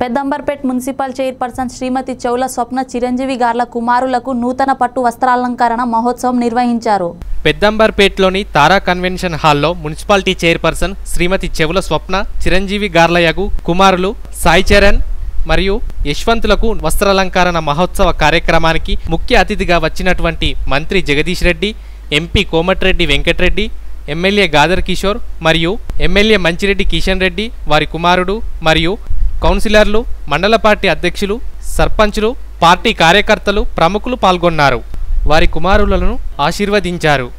Peddamberpet municipal chairperson Shrimati Chaula Swapna Chiranjeevi గార్ల కుమారులకు నూతన పట్టు వస్త్రాలంకరణ మహోత్సవం నిర్వహించారు పెద్దంబర్పేట్లోని తారా కన్వెన్షన్ హాల్లో మున్సిపాలిటీ చైర్పర్సన్ శ్రీమతి చెవుల స్వప్న చిరంజీవి గార్లయగు కుమారులు సాయి చరణ్ మరియు యశ్వంతులకు వస్త్రాలంకరణ మహోత్సవ కార్యక్రమానికి ముఖ్య అతిథిగా వచ్చినటువంటి మంత్రి జగదీష్ రెడ్డి ఎంపీ కోమటిరెడ్డి వెంకటరెడ్డి ఎమ్మెల్యే గాదర్ కిషోర్ మరియు ఎమ్మెల్యే మంచిరెడ్డి కిషన్ రెడ్డి వారి కుమారుడు మరియు కౌన్సిలర్లు మండల పార్టీ అధ్యక్షులు సర్పంచులు పార్టీ కార్యకర్తలు ప్రముఖులు పాల్గొన్నారు వారి కుమారులను ఆశీర్వదించారు